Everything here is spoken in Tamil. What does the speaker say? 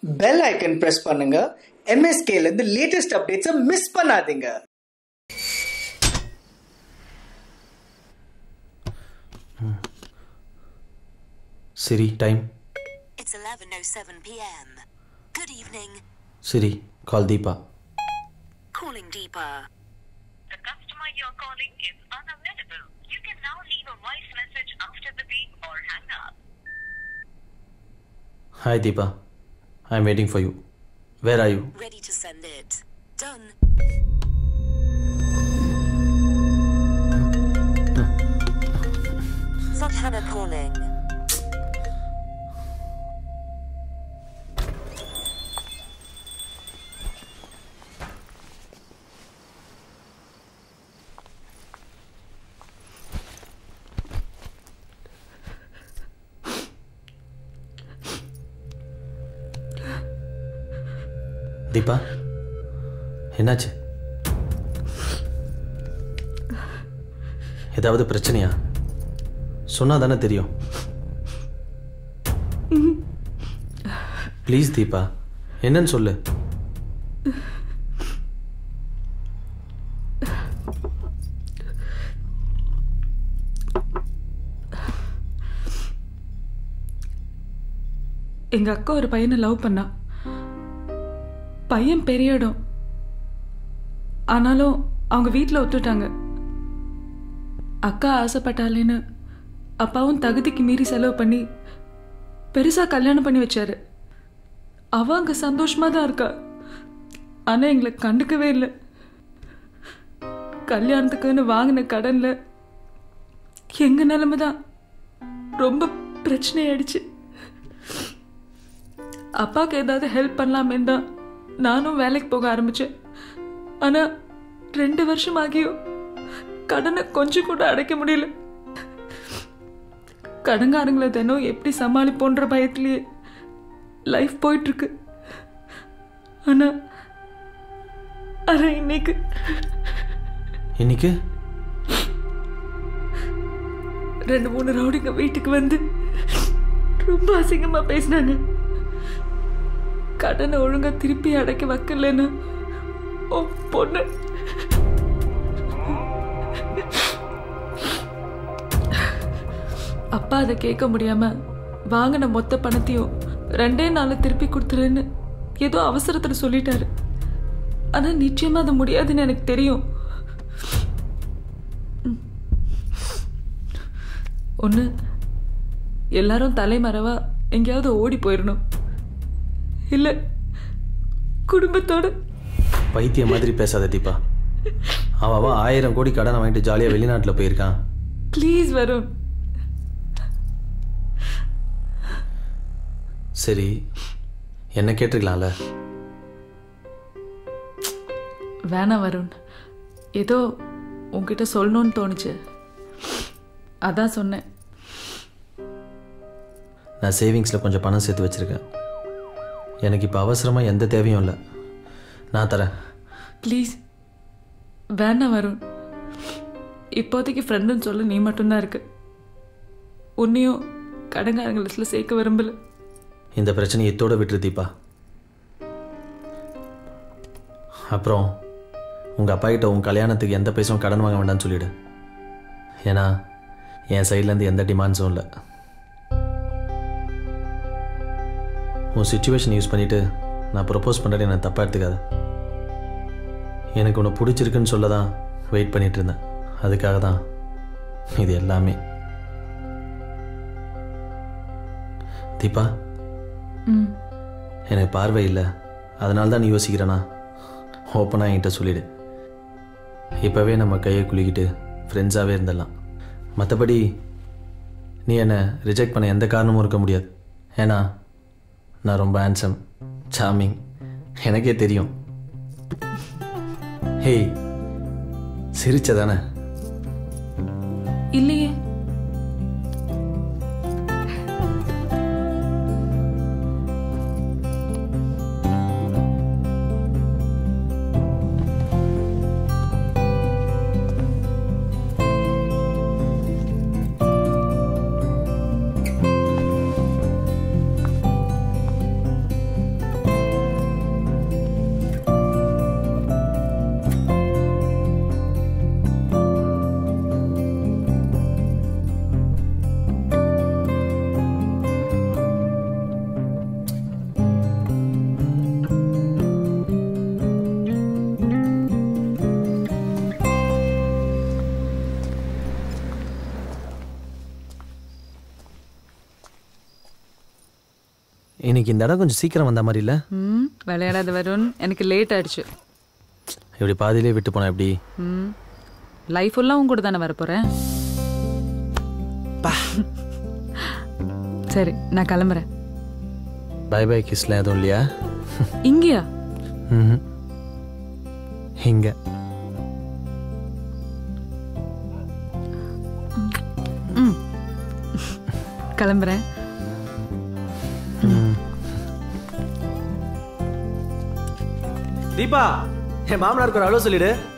பெல் ஐக்கன் பிரஸ் பண்ணுங்க MSK ல இருந்து லேட்டஸ்ட் அப்டேட்ஸை மிஸ் பண்ணாதீங்க Siri time It's 11:07 p.m. Good evening. Siri call Deepa Calling Deepa. The customer you're calling is unavailable. You can now leave a voice message after the beep or hang up. Hi Deepa I am waiting for you where are you Ready to send it. Done. Sadhana calling. Deepa என்னாச்சு ஏதாவது பிரச்சனையா சொன்னா தானே தெரியும் ப்ளீஸ் தீபா என்னன்னு சொல்லு எங்க அக்கா ஒரு பையனை லவ் பண்ணா பையன் பெரிய இடம் ஆனாலும் அவங்க வீட்டில் ஒத்துட்டாங்க அக்கா ஆசைப்பட்டாலேன்னு அப்பாவும் தகுதிக்கு மீறி செலவு பண்ணி பெருசா கல்யாணம் பண்ணி வச்சாரு அவ அங்க சந்தோஷமா தான் இருக்கா ஆனா எங்களை கண்டுக்கவே இல்லை கல்யாணத்துக்குன்னு வாங்கின கடன்ல எங்க நிலைமை தான் ரொம்ப பிரச்சனை ஆயிடுச்சு அப்பாவுக்கு ஏதாவது ஹெல்ப் பண்ணலாமே தான் நானும் வேலைக்கு போக ஆரம்பிச்சேன் ஆனா ரெண்டு வருஷம் ஆகியும் கடனை கொஞ்சம் கூட அடைக்க முடியல கடங்காரங்களை தினம் எப்படி சமாளிப்போன்ற பயத்திலேயே லைஃப் போயிட்டு இருக்கு ஆனா ஆனா இன்னைக்கு இன்னைக்கு ரெண்டு மூணு ரவுடிங்க வீட்டுக்கு வந்து ரொம்ப அசிங்கமா பேசினாங்க கடனை ஒழுங்கா திருப்பி அடைக்க வைக்கலன்னு ஓ பொண்ணு அப்பா அதை கேட்க முடியாம வாங்கின மொத்த பணத்தையும் ரெண்டே நாள்ல திருப்பி கொடுத்துருன்னு ஏதோ அவசரத்துல சொல்லிட்டாரு ஆனா நிச்சயமா அது முடியாதுன்னு எனக்கு தெரியும் ஒன்று எல்லாரும் தலைமறைவா எங்கேயாவது ஓடி போயிடணும் இல்லை குடும்பத்தோட பைத்திய மாதிரி பேசாத தீபா அவன் அவன் ஆயிரம் கோடி கடனை வாங்கிட்டு ஜாலியாக வெளிநாட்டில் போயிருக்கான் ப்ளீஸ் வருண் சரி என்ன கேட்டிருக்கலாம்ல வேணாம் வருண் ஏதோ உன்கிட்ட சொல்லணும்னு தோணுச்சு அதான் சொன்னேன் நான் சேவிங்ஸில் கொஞ்சம் பணம் சேர்த்து வச்சுருக்கேன் எனக்கு இப்போ அவசரமாக எந்த தேவையும் இல்லை நான் தரேன் ப்ளீஸ் வேணாம் வருண் இப்போதைக்கு ஃப்ரெண்டுன்னு சொல்ல நீ மட்டும்தான் இருக்கு உன்னையும் கடங்காரங்க லிஸ்ட்டில் சேர்க்க விரும்பல இந்த பிரச்சனையை இத்தோட விட்டுரு தீபா அப்புறம் உங்கள் அப்பா கிட்ட உன் கல்யாணத்துக்கு எந்த பைசாவும் கடன் வாங்க வேண்டாம்னு சொல்லிடு ஏன்னா என் சைட்லேருந்து எந்த டிமாண்ட்ஸும் இல்லை உன் சுச்சுவேஷன் யூஸ் பண்ணிவிட்டு நான் ப்ரப்போஸ் பண்ணுறது எனக்கு தப்பாக எடுத்துக்காத எனக்கு உன்னை பிடிச்சிருக்குன்னு சொல்ல தான் வெயிட் பண்ணிட்டு இருந்தேன் அதுக்காக தான் இது எல்லாமே தீபா ம் எனக்கு பார்வை இல்லை அதனால தான் நீ யோசிக்கிறேனா ஓப்பனாக என்கிட்ட சொல்லிடு இப்போவே நம்ம கையை குலுக்கிட்டு ஃப்ரெண்ட்ஸாகவே இருந்துடலாம் மற்றபடி நீ என்னை ரிஜெக்ட் பண்ண எந்த காரணமும் இருக்க முடியாது ஏன்னா நான் ரொம்ப ஹேண்ட்ஸம் சாமிங் எனக்கே தெரியும் ஹேய் சிரிச்சதானே இல்லையே இன்னைக்கு இந்த இடம் கொஞ்சம் சீக்கிரம் வந்த மாதிரி இல்லை ம் விளையாடாத வருண் எனக்கு லேட் ஆயிடுச்சு இப்படி பாதியிலே விட்டு போனா எப்படி ம் லைஃப் ஃபுல்லாக உன் கூட தானே வரப்போகிறேன் சரி நான் கிளம்புறேன் பை பை கிஸ்லாம் எதுவும் இல்லையா இங்கேயா ம் இங்கே ம் கிளம்புறேன் தீபா என் மாமனாருக்கு ஒரு அவ்வளோ சொல்லிடு